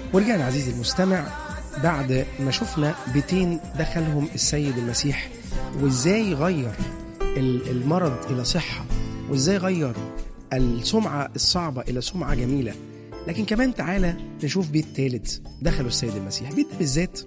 ورجعنا عزيزي المستمع بعد ما شفنا بيتين دخلهم السيد المسيح وازاي غير ال- المرض الى صحه وازاي غير السمعه الصعبه الى سمعه جميله لكن كمان تعالى نشوف بيت ثالث دخله السيد المسيح بيت ده بالذات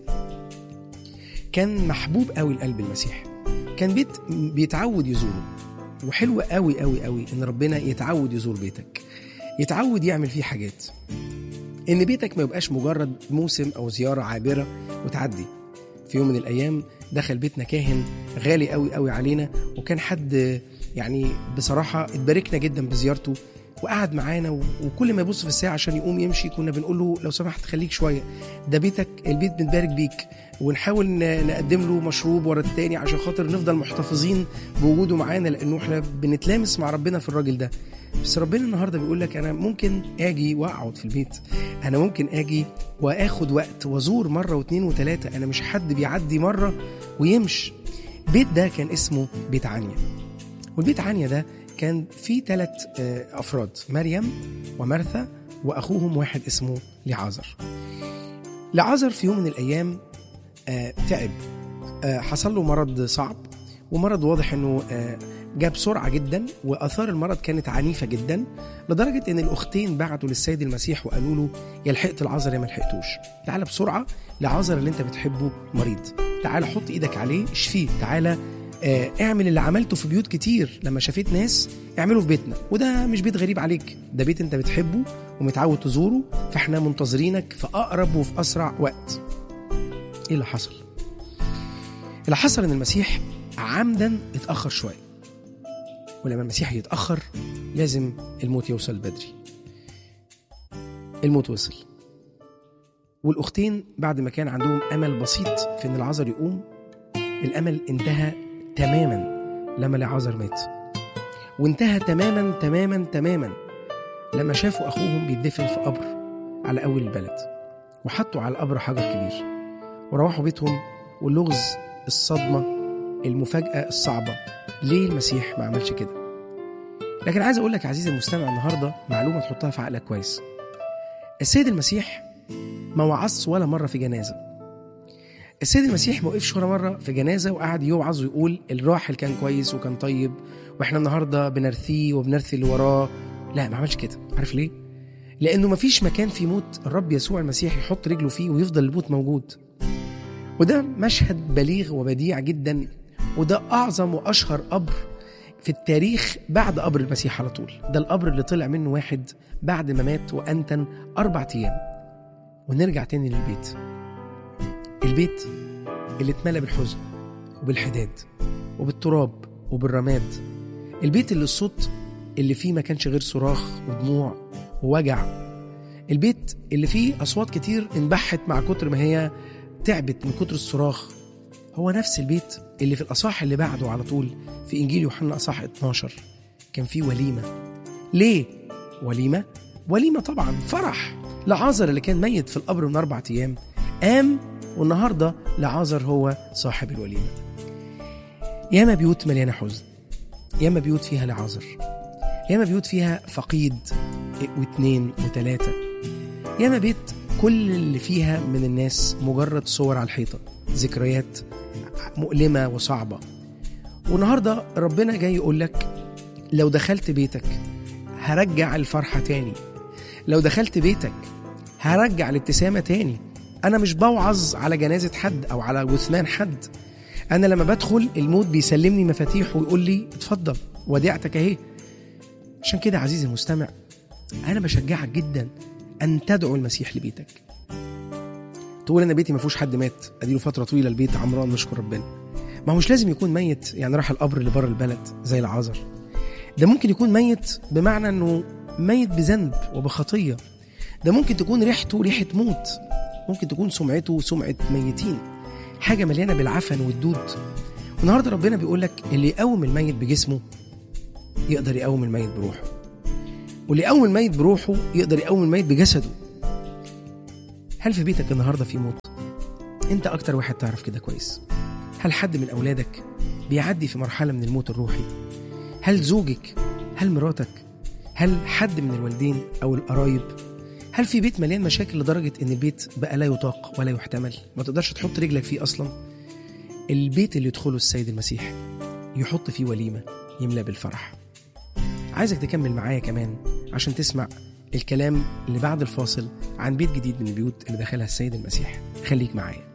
كان محبوب قوي لقلب المسيح كان بيت بيتعود يزوره وحلو قوي قوي قوي ان ربنا يتعود يزور بيتك يتعود يعمل فيه حاجات ان بيتك ما يبقاش مجرد موسم او زياره عابره وتعدي في يوم من الايام دخل بيتنا كاهن غالي قوي قوي علينا وكان حد يعني بصراحه اتباركنا جدا بزيارته وقعد معانا و- وكل ما يبص في الساعه عشان يقوم يمشي كنا بنقول له لو سمحت خليك شويه ده بيتك البيت بنبارك بيك ونحاول ن- نقدم له مشروب ورا التاني عشان خاطر نفضل محتفظين بوجوده معانا لانه احنا بنتلامس مع ربنا في الراجل ده بس ربنا النهارده بيقول لك انا ممكن اجي واقعد في البيت انا ممكن اجي واخد وقت وازور مره واثنين وثلاثه انا مش حد بيعدي مره ويمشي بيت ده كان اسمه بيت عنيا والبيت عنيا ده كان فيه ثلاث افراد مريم ومرثا واخوهم واحد اسمه لعازر لعازر في يوم من الايام آه، تعب آه، حصل له مرض صعب ومرض واضح انه آه، جاب بسرعه جدا واثار المرض كانت عنيفه جدا لدرجه ان الاختين بعتوا للسيد المسيح وقالوا له يا لحقت العذر يا ما لحقتوش تعالى بسرعه لعذر اللي انت بتحبه مريض تعالى حط ايدك عليه اشفيه تعالى آه، اعمل اللي عملته في بيوت كتير لما شافيت ناس اعمله في بيتنا وده مش بيت غريب عليك ده بيت انت بتحبه ومتعود تزوره فاحنا منتظرينك في اقرب وفي اسرع وقت ايه اللي حصل اللي حصل ان المسيح عمدا اتاخر شويه ولما المسيح يتاخر لازم الموت يوصل بدري الموت وصل والاختين بعد ما كان عندهم امل بسيط في ان العذر يقوم الامل انتهى تماما لما لعازر مات وانتهى تماما تماما تماما لما شافوا اخوهم بيدفن في قبر على اول البلد وحطوا على القبر حجر كبير وروحوا بيتهم واللغز الصدمه المفاجاه الصعبه ليه المسيح ما عملش كده لكن عايز اقول لك عزيزي المستمع النهارده معلومه تحطها في عقلك كويس السيد المسيح ما وعظش ولا مره في جنازه السيد المسيح ما وقفش ولا مره في جنازه وقعد يوعظ ويقول الراحل كان كويس وكان طيب واحنا النهارده بنرثيه وبنرثي اللي وراه لا ما عملش كده عارف ليه لانه ما فيش مكان في موت الرب يسوع المسيح يحط رجله فيه ويفضل الموت موجود وده مشهد بليغ وبديع جدا وده اعظم واشهر قبر في التاريخ بعد قبر المسيح على طول ده القبر اللي طلع منه واحد بعد ما مات وانتن اربع ايام ونرجع تاني للبيت البيت اللي اتملى بالحزن وبالحداد وبالتراب وبالرماد البيت اللي الصوت اللي فيه ما كانش غير صراخ ودموع ووجع البيت اللي فيه أصوات كتير انبحت مع كتر ما هي تعبت من كتر الصراخ هو نفس البيت اللي في الأصح اللي بعده على طول في إنجيل يوحنا أصح 12 كان فيه وليمة ليه؟ وليمة؟ وليمة طبعا فرح لعازر اللي كان ميت في القبر من أربع أيام قام والنهارده لعازر هو صاحب الوليمه. ياما بيوت مليانه حزن. ياما بيوت فيها لعازر. ياما بيوت فيها فقيد واثنين وثلاثه. ياما بيت كل اللي فيها من الناس مجرد صور على الحيطه، ذكريات مؤلمه وصعبه. والنهارده ربنا جاي يقول لك لو دخلت بيتك هرجع الفرحه تاني. لو دخلت بيتك هرجع الابتسامه تاني. انا مش بوعظ على جنازه حد او على جثمان حد انا لما بدخل الموت بيسلمني مفاتيح ويقول لي اتفضل وديعتك اهي عشان كده عزيزي المستمع انا بشجعك جدا ان تدعو المسيح لبيتك تقول انا بيتي ما فيهوش حد مات اديله فتره طويله البيت عمران نشكر ربنا ما هو مش لازم يكون ميت يعني راح القبر اللي بره البلد زي العذر ده ممكن يكون ميت بمعنى انه ميت بذنب وبخطيه ده ممكن تكون ريحته ريحه موت ممكن تكون سمعته سمعة ميتين حاجة مليانة بالعفن والدود والنهاردة ربنا بيقول لك اللي يقوم الميت بجسمه يقدر يقوم الميت بروحه واللي يقوم الميت بروحه يقدر يقوم الميت بجسده هل في بيتك النهاردة في موت؟ انت اكتر واحد تعرف كده كويس هل حد من اولادك بيعدي في مرحلة من الموت الروحي؟ هل زوجك؟ هل مراتك؟ هل حد من الوالدين او القرايب هل في بيت مليان مشاكل لدرجة إن البيت بقى لا يطاق ولا يحتمل ما تقدرش تحط رجلك فيه أصلا البيت اللي يدخله السيد المسيح يحط فيه وليمة يملى بالفرح عايزك تكمل معايا كمان عشان تسمع الكلام اللي بعد الفاصل عن بيت جديد من البيوت اللي دخلها السيد المسيح خليك معايا